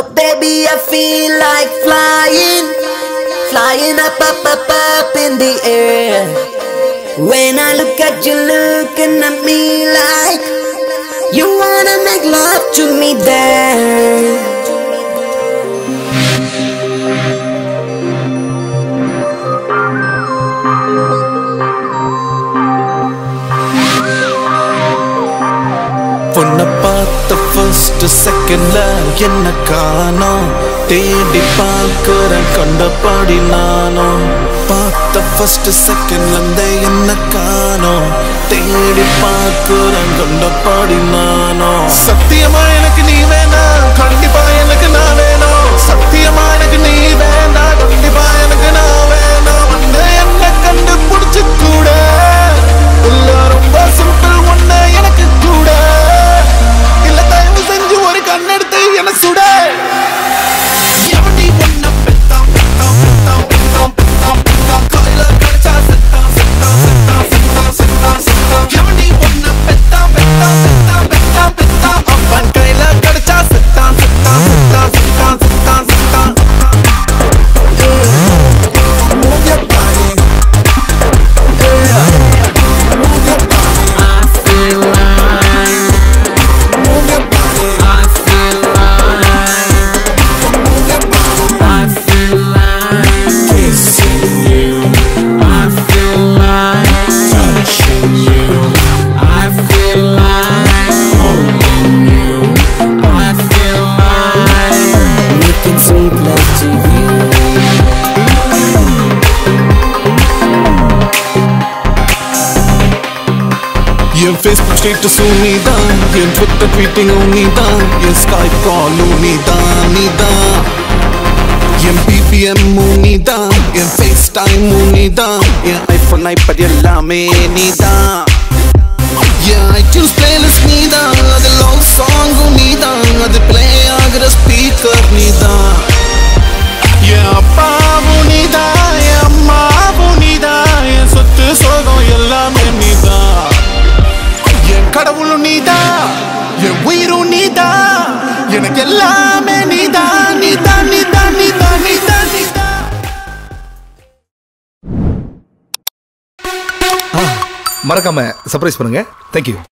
baby, I feel like flying, flying up, up, up, up in the air. When I look at you looking at me like you wanna make love to me there. பொண்ணை பார்த்த first செகண்ட்ல என்ன காணோம் தேடி பார்க்கிறேன் கண்டபடி நானும் பார்த்த ஃபர்ஸ்ட் செகண்ட்ல இருந்த என்ன காணோம் தேடி பார்க்கிறேன் கண்டபடி நானும் சத்தியமா எனக்கு நீ வேணாம் கண்டிப்பா எனக்கு நான் வேணும் சத்தியமா எனக்கு நீ வேண்டாம் கண்டிப்பா எனக்கு நான் வேணும் வந்து என்ன கண்டுபிடிச்சு கூட உள்ள ரொம்ப சிம்பிள் ஒண்ணு எனக்கு கூட இல்ல தயவு செஞ்சு ஒரு கண்ணெடுத்து என சுட எவன்டி உன்னை பெத்தான், பெத்தான், பெத்தான், பெத்தான், பெத்தான், பெத்தான், காலையில கிடைச்சா செத்தான், செத்தான், செத்தான், செத்தான், செத்தான், செத்தான். எவன்டி உன்னை பெத்தான், பெத்தான், பெத்தான், பெத்தான், பெத்தான், அவன் கையில கிடைச்சா செத்தான், செத்தான், செத்தான், செத்தான், செத்தான், செத்தான். Move your body. Move your body. Move your body. Move your body. Looking sweet love to you. என் ஃபேஸ்புக் ஸ்டேட்டஸும் நீதான் என் ட்விட்டர் ட்வீட்டிங்கும் நீதான் என் ஸ்கைப் காலும் நீதான் நீதான் என் பிபிஎம்மும் நீதான் என் ஃபேஸ் டைமும் நீதான் என் ஐஃபோன் ஐபட் எல்லாமே நீதான் என் ஐடியூன்ஸ் பிளேலிஸ்ட் நீதான் அது லவ் சாங்கும் நீதான் அது ப்ளே ஆகிற ஸ்பீக்கர் நீதான் என் அப்பாவும் நீதான் என் அம்மாவும் நீதான் என் சொத்து சோகம் எல்லாமே நீதான் என் கடவுளும் நீதான் என் உயிரும் நீதான் எனக்கு எல்லாமே நீதான் நீதான் நீதான் நீதான் நீதான் நீதான் மறக்காம சர்ப்ரைஸ் பண்ணுங்க தேங்க்யூ